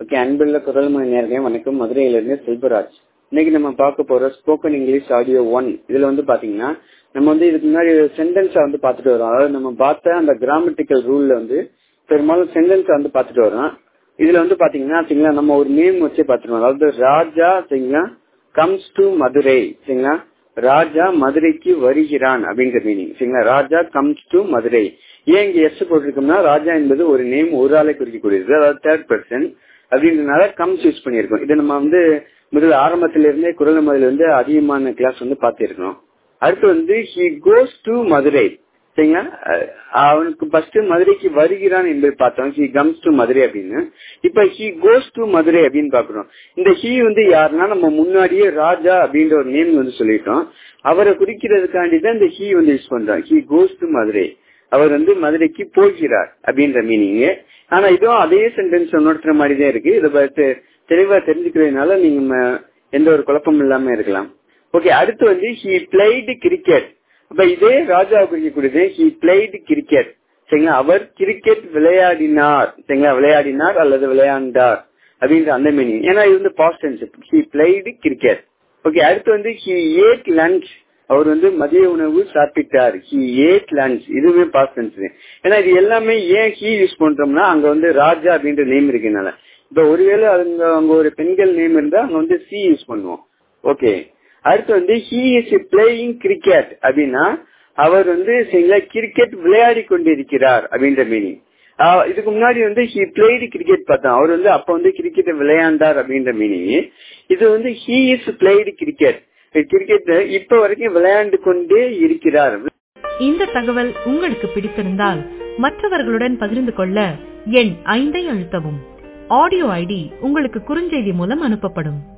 okay அன்புள்ள குரல்மொழி நேர்களே வணக்கம் மதுரையிலிருந்து செல்வராஜ் இன்னைக்கு நம்ம பார்க்க போற ஸ்போக்கன் இங்கிலீஷ் ஆடியோ ஒன் இதுல வந்து பாத்தீங்கன்னா நம்ம வந்து இதுக்கு முன்னாடி சென்டென்ஸா வந்து பார்த்துட்டு வரோம் அதாவது நம்ம பார்த்த அந்த கிராமட்டிக்கல் ரூல்ல வந்து பெரும்பாலும் சென்டென்ஸா வந்து பார்த்துட்டு வரோம் இதுல வந்து பாத்தீங்கன்னா சரிங்களா நம்ம ஒரு நேம் வச்சே பார்த்துருவோம் அதாவது ராஜா சரிங்களா கம்ஸ் டு மதுரை சரிங்களா ராஜா மதுரைக்கு வருகிறான் அப்படின்ற மீனிங் சரிங்களா ராஜா கம்ஸ் டு மதுரை ஏன் இங்க எஸ் போட்டிருக்கோம்னா ராஜா என்பது ஒரு நேம் ஒரு ஆளை குறிக்கக்கூடியது அதாவது தேர்ட் பர்சன் அப்படின்றதுனால கம்ஸ் யூஸ் பண்ணியிருக்கோம் இதை நம்ம வந்து முதல் ஆரம்பத்தில இருந்தே குரல் முதல்ல இருந்து அதிகமான கிளாஸ் வந்து பார்த்திருக்கோம் அடுத்து வந்து ஹி கோஸ் டு மதுரை சரிங்களா அவனுக்கு ஃபர்ஸ்ட் மதுரைக்கு வருகிறான் என்பதை பார்த்தோம் ஹி கம்ஸ் டு மதுரை அப்படின்னு இப்ப ஹி கோஸ் டு மதுரை அப்படின்னு பாக்குறோம் இந்த ஹி வந்து யாருன்னா நம்ம முன்னாடியே ராஜா அப்படின்ற ஒரு நேம் வந்து சொல்லிட்டோம் அவரை குறிக்கிறதுக்காண்டி தான் இந்த ஹி வந்து யூஸ் பண்றோம் ஹி கோஸ் டு மதுரை அவர் வந்து மதுரைக்கு போகிறார் அப்படின்ற மீனிங் ஆனா இதுவும் அதே சென்டென்ஸ் உணர்த்துற மாதிரி தான் இருக்கு இதை பார்த்து தெளிவா தெரிஞ்சுக்கிறதுனால நீங்க எந்த ஒரு குழப்பம் இல்லாம இருக்கலாம் ஓகே அடுத்து வந்து ஹி பிளைடு கிரிக்கெட் அப்ப இதே ராஜா குறிக்கக்கூடியது ஹி பிளைடு கிரிக்கெட் சரிங்களா அவர் கிரிக்கெட் விளையாடினார் சரிங்களா விளையாடினார் அல்லது விளையாண்டார் அப்படின்ற அந்த மீனிங் ஏன்னா இது வந்து past tense he played cricket okay அடுத்து வந்து ஹி ஏட் லஞ்ச் அவர் வந்து மதிய உணவு சாப்பிட்டார் ஹி ஏட் லஞ்ச் இதுவுமே பாஸ்ட் டென்ஸ் ஏன்னா இது எல்லாமே ஏன் ஹி யூஸ் பண்றோம்னா அங்க வந்து ராஜா அப்படின்ற நேம் இருக்கனால இப்ப ஒருவேளை அங்க அங்க ஒரு பெண்கள் நேம் இருந்தா அங்க வந்து சி யூஸ் பண்ணுவோம் ஓகே அடுத்து வந்து ஹி இஸ் பிளேயிங் கிரிக்கெட் அப்படின்னா அவர் வந்து சரிங்களா கிரிக்கெட் விளையாடி கொண்டிருக்கிறார் அப்படின்ற மீனிங் இதுக்கு முன்னாடி வந்து ஹி பிளேடு கிரிக்கெட் பார்த்தோம் அவர் வந்து அப்ப வந்து கிரிக்கெட் விளையாண்டார் அப்படின்ற மீனிங் இது வந்து he is played cricket cricket இப்ப வரைக்கும் விளையாண்டு கொண்டே இருக்கிறார் இந்த தகவல் உங்களுக்கு பிடித்திருந்தால் மற்றவர்களுடன் பகிர்ந்து கொள்ள எண் ஐந்தை அழுத்தவும் ஆடியோ ஐடி உங்களுக்கு குறுஞ்செய்தி மூலம் அனுப்பப்படும்